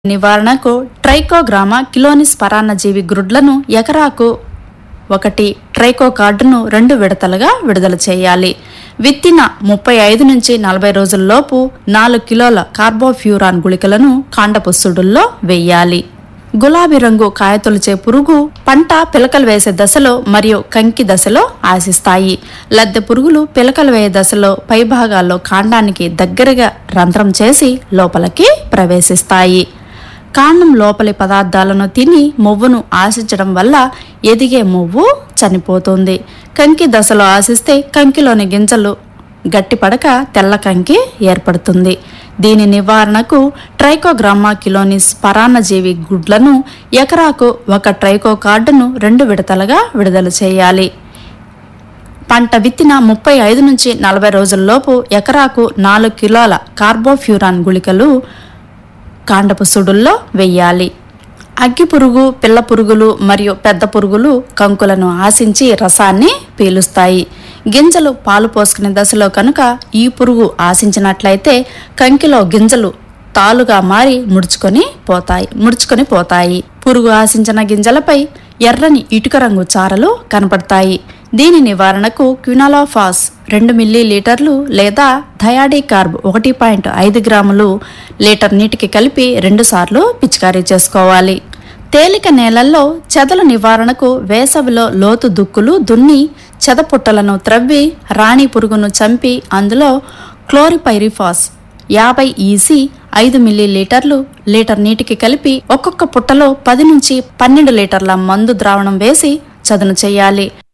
నివారణకు Trichogramma chilonis పరాన్నజీవి గ్రుడ్లను ఎకరాకు ఒకటి ట్రైకో కార్డును రెండు విడతలుగా విడుదల చేయాలి విత్తిన ముప్పై ఐదు నుంచి నలభై రోజుల్లోపు నాలుగు కిలోల కార్బోఫ్యూరాన్ గుళికలను కాండపు సుడుల్లో వేయాలి గులాబీ రంగు కాయతొలిచే పురుగు పంట పిలకలు వేసే దశలో మరియు కంకి దశలో ఆశిస్తాయి లద్దె పురుగులు పిలకలు వేయే దశలో పైభాగాల్లో కాండానికి దగ్గరగా రంధ్రం చేసి లోపలికి ప్రవేశిస్తాయి కాండం లోపలి పదార్థాలను తిని మొవ్వును ఆశించడం వల్ల ఎదిగే మొవ్వు చనిపోతుంది కంకి దశలో ఆశిస్తే కంకిలోని గింజలు గట్టిపడక తెల్ల కంకి ఏర్పడుతుంది దీని నివారణకు ట్రైకోగ్రామా కిలోనిస్ పరాన్నజీవి గుడ్లను ఎకరాకు ఒక ట్రైకో కార్డును రెండు విడతలుగా విడుదల చేయాలి పంట విత్తిన ముప్పై ఐదు నుంచి నలభై రోజుల్లోపు ఎకరాకు నాలుగు కిలోల కార్బోఫ్యూరాన్ గుళికలు కాండపు సుడుల్లో వెయ్యాలి అగ్గి పురుగు పిల్ల పురుగులు మరియు పెద్ద పురుగులు కంకులను ఆశించి రసాన్ని పీలుస్తాయి గింజలు పాలు పోసుకునే దశలో కనుక ఈ పురుగు ఆశించినట్లయితే కంకిలో గింజలు తాలుగా మారి ముడుచుకొని పోతాయి ముడుచుకొని పోతాయి పురుగు ఆశించిన గింజలపై ఎర్రని ఇటుక రంగు చారలు కనపడతాయి దీని నివారణకు క్వినాలోఫాస్ రెండు మిల్లీ లీటర్లు లేదా థయాడీ కార్బ్ ఒకటి పాయింట్ ఐదు గ్రాములు లీటర్ నీటికి కలిపి రెండుసార్లు పిచికారీ చేసుకోవాలి తేలిక నేలల్లో చెదల నివారణకు వేసవిలో లోతు దుక్కులు దున్ని చెదపుట్టలను త్రవ్వి రాణి పురుగును చంపి అందులో క్లోరిపైరిఫాస్ యాభై ఈసీ ఐదు మిల్లీ లీటర్లు లీటర్ నీటికి కలిపి ఒక్కొక్క పుట్టలో పది నుంచి పన్నెండు లీటర్ల మందు ద్రావణం వేసి చదును చేయాలి